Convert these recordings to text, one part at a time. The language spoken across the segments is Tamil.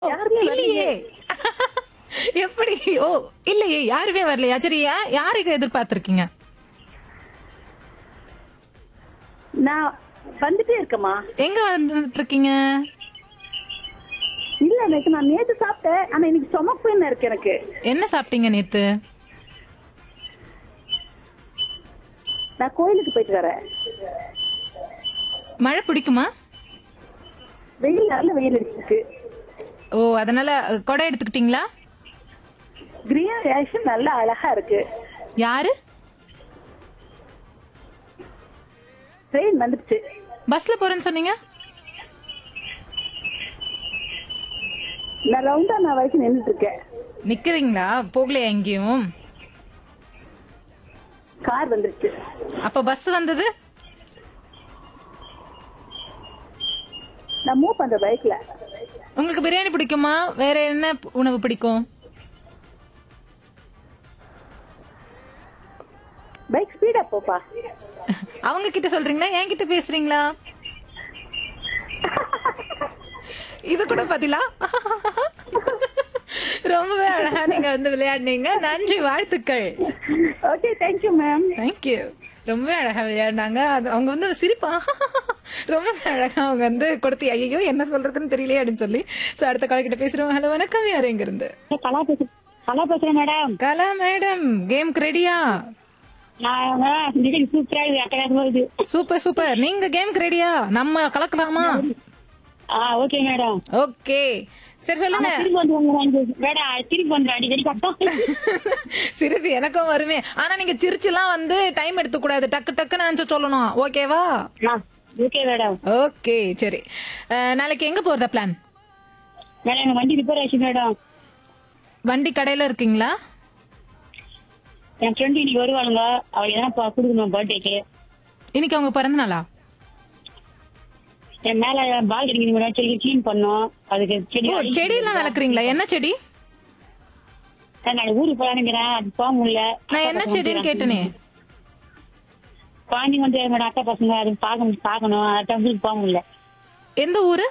யாருமே இல்லையே எப்படி ஓ இல்லையே யாருமே வரலையா சரி யா- யாருக்கு எதிர்பார்த்திருக்கீங்க நான் வந்துட்டே இருக்கேம்மா எங்க வந்துட்டு இருக்கீங்க இல்ல எனக்கு நான் நேத்து சாப்பிட்டேன் ஆனா இன்னைக்கு ஸ்டொமக் பெயின் இருக்கு எனக்கு என்ன சாப்பிட்டீங்க நேத்து நான் கோயிலுக்கு போயிட்டு வரேன் மழை பிடிக்குமா வெயில் நல்ல வெயில் அடிச்சிருக்கு ஓ அதனால அஹ், கொடை எடுத்துக்கிட்டீங்களா கிரீன் ரேஷன் நல்லா அழகா இருக்கு யாரு ட்ரெயின் வந்துடுச்சு பஸ்ல போறேன்னு சொன்னீங்க நான் ரவுண்டா நான் வரைக்கும் நின்றுட்டு இருக்கேன் நிக்கிறீங்களா போகலையா எங்கேயும் கார் வந்துருச்சு அப்ப பஸ் வந்தது நான் மூவ் பண்ற பைக்ல உங்களுக்கு பிரியாணி பிடிக்குமா வேற என்ன உணவு பிடிக்கும் பைக் ஸ்பீடா போப்பா அவங்க கிட்ட சொல்றீங்களா என் கிட்ட பேசுறீங்களா இது கூட பாத்தீங்களா ரொம்பவே அழகா நீங்க வந்து விளையாடுனீங்க நன்றி வாழ்த்துக்கள் ஓகே தேங்க்யூ மேம் தேங்க்யூ ரொம்பவே அழகா விளையாடினாங்க அது அவங்க வந்து சிரிப்பா ரொம்பவே அழகா அவங்க வந்து கொடுத்து ஐயோ என்ன சொல்றதுன்னு தெரியலையே அப்படின்னு சொல்லி சோ அடுத்த கால கிட்ட பேசுறோம் ஹலோ வணக்கம் யார் எங்க இருந்து கலா பேச கலா பேசுறேன் மேடம் கலா மேடம் கேம்க்கு ரெடியா நான் நிகழ்ச்சி சூப்பரா இது அட்டகாசமா இது சூப்பர் சூப்பர் நீங்க கேம்க்கு ரெடியா நம்ம கலக்கலாமா ஆ ஓகே மேடம் ஓகே சரி சொல்லுங்க திரும்பி வந்து மேடம் திரும்பி வந்து அடிக்கடி கட்டம் சிரிப்பு எனக்கும் வருமே ஆனா நீங்க சிரிச்சுலாம் வந்து டைம் எடுத்துக்க கூடாது டக்கு டக்குன்னு ஆன்சர் சொல்லணும் ஓகேவா ஓகே மேடம் ஓகே சரி அஹ், நாளைக்கு எங்க போறதா பிளான் மேடம் எங்க வண்டி ரிப்பேர் ஆயிடுச்சு மேடம் வண்டி கடையில இருக்கீங்களா என் ஃப்ரெண்டு இன்னைக்கு வருவாளுங்க அவளுக்கு எதனா பா- கொடுக்கணும் பர்த்டேக்கு இன்னைக்கு அவங்க பிறந்த நாளா என் மேல பால் கிடைக்குது மேடம் செடி கிளீன் பண்ணோம் அதுக்கு செடி ஓ செடியெல்லாம் வளர்க்குறீங்களா என்ன செடி சார், நான் ஊருக்கு போலானுங்கிறேன் அது போக முடியல நான் என்ன செடின்னு கேட்டனே குழந்தைங்க வந்து மேடம் அக்கா பசங்க அது பார்க்க பார்க்கணும் அதான் ஊருக்கு போக முடியல எந்த ஊரு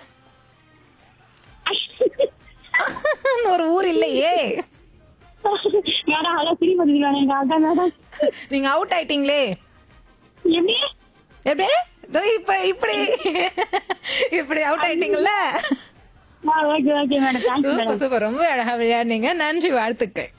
ஒரு ஊர் இல்லையே மேடம் அதான் திரும்பி வந்து மேடம் எனக்கு அதான் மேடம் நீங்க அவுட் ஆயிட்டீங்களே எப்படி எப்படி இதோ இப்ப இப்படி இப்படி அவுட் ஆயிட்டீங்கல்ல okay okay madam thank you super madam super ரொம்ப அழகா விளையாடுனீங்க நன்றி வாழ்த்துக்கள்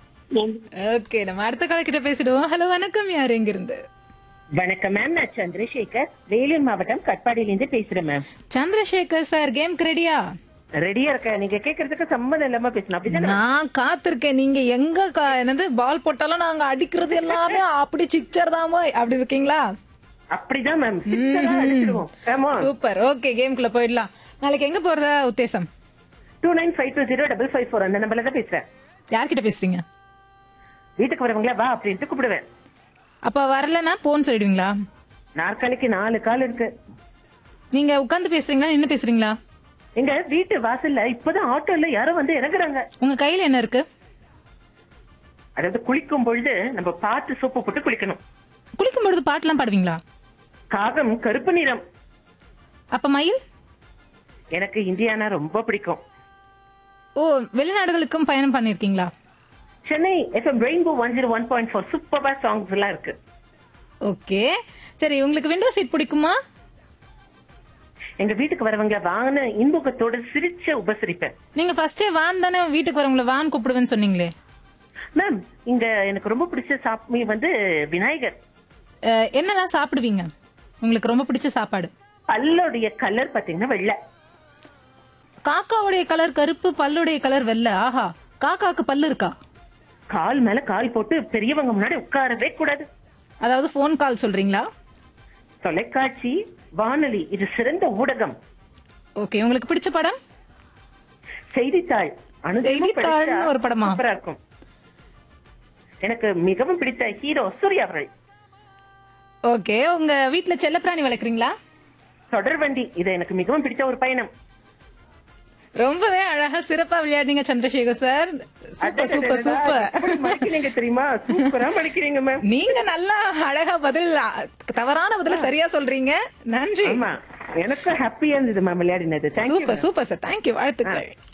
ஓகே நம்ம அடுத்த கால கிட்ட பேசிடுவோம் ஹலோ வணக்கம் யார் எங்க இருந்து வணக்கம் மேம் நான் சந்திரசேகர் வேலூர் மாவட்டம் கட்பாடியில இருந்து பேசுறேன் மேம் சந்திரசேகர் சார் கேம் ரெடியா ரெடியா இருக்கேன் நீங்க கேக்குறதுக்கு சம்மந்தம் இல்லாம பேசணும் அப்படிதானே நான் காத்திருக்கேன் நீங்க எங்க கா- என்னது பால் போட்டாலும் நாங்க அடிக்கிறது எல்லாமே அப்படி சிக்சர் தான் போய் அப்படி இருக்கீங்களா அப்படிதான் மேம் அடிச்சிடுவோம் ஆமா சூப்பர் ஓகே கேம்குள்ள போயிடலாம் நாளைக்கு எங்க போறதா உத்தேசம் two nine five two zero double five four அந்த நம்பர்ல தான் பேசுறேன் யார்கிட்ட பேசுறீங்க வீட்டுக்கு வரவங்களா வா அப்படின்ட்டு கூப்பிடுவேன் அப்ப வரலன்னா போன்னு சொல்லிடுவீங்களா நாற்காலிக்கு நாலு கால் இருக்கு நீங்க உட்கார்ந்து பேசுறீங்களா நின்னு பேசுறீங்களா எங்க வீட்டு வாசல்ல இப்பதான் ஆட்டோல யாரோ வந்து இறங்குறாங்க உங்க கையில என்ன இருக்கு அதாவது குளிக்கும் பொழுது நம்ம பார்த்து சோப்பு போட்டு குளிக்கணும் குளிக்கும் பொழுது பாட்டுலாம் பாடுவீங்களா காகம் கருப்பு நிறம் அப்ப மயில் எனக்கு இந்தியானா ரொம்ப பிடிக்கும் ஓ வெளிநாடுகளுக்கும் பயணம் பண்ணிருக்கீங்களா Chennai FM Rainbow one zero one point four சூப்பரா சாங்ஸ் எல்லாம் இருக்கு ஓகே சரி உங்களுக்கு விண்டோ சீட் பிடிக்குமா எங்க வீட்டுக்கு வரவங்க வாங்கின இன்புகத்தோட சிரிச்ச உபசரிப்பேன் நீங்க ஃபர்ஸ்டே வான் தானே வீட்டுக்கு வரவங்கள வான் கூப்பிடுவேன்னு சொன்னீங்களே மேம் இங்க எனக்கு ரொம்ப பிடிச்ச சாமி வந்து விநாயகர் அஹ், என்னெல்லாம் சாப்பிடுவீங்க உங்களுக்கு ரொம்ப பிடிச்ச சாப்பாடு பல்லுடைய கலர் பாத்தீங்கன்னா வெள்ளை காக்காவுடைய கலர் கருப்பு பல்லுடைய கலர் வெள்ளை ஆஹா காக்காக்கு பல்லு இருக்கா கால் மேல கால் போட்டு பெரியவங்க முன்னாடி உட்காரவே கூடாது அதாவது ஃபோன் கால் சொல்றீங்களா தொலைக்காட்சி வானொலி இது சிறந்த ஊடகம் ஓகே உங்களுக்கு பிடிச்ச படம் செய்தித்தாள் அனுதினமும் செய்தித்தாள்னு படிச்சா ஒரு படமா? சூப்பரா இருக்கும் எனக்கு மிகவும் பிடித்த ஹீரோ சூர்யா அவர்கள் ஓகே உங்க வீட்ல செல்லப்பிராணி வளர்க்குறீங்களா தொடர்வண்டி இது எனக்கு மிகவும் பிடித்த ஒரு பயணம் ரொம்பவே அழகா சிறப்பா விளையாடுனீங்க Chandrasekar sir super super super எப்படி மடிக்கிறீங்க தெரியுமா சூப்பரா மடிக்கிறீங்க மேம் நீங்க நல்லா அழகா பதில் தவறான பதில சரியா சொல்றீங்க நன்றி ஆமா எனக்கும் ஹாப்பியா இருந்தது மேம் விளையாடினது thank you super super sir thank you வாழ்த்துக்கள்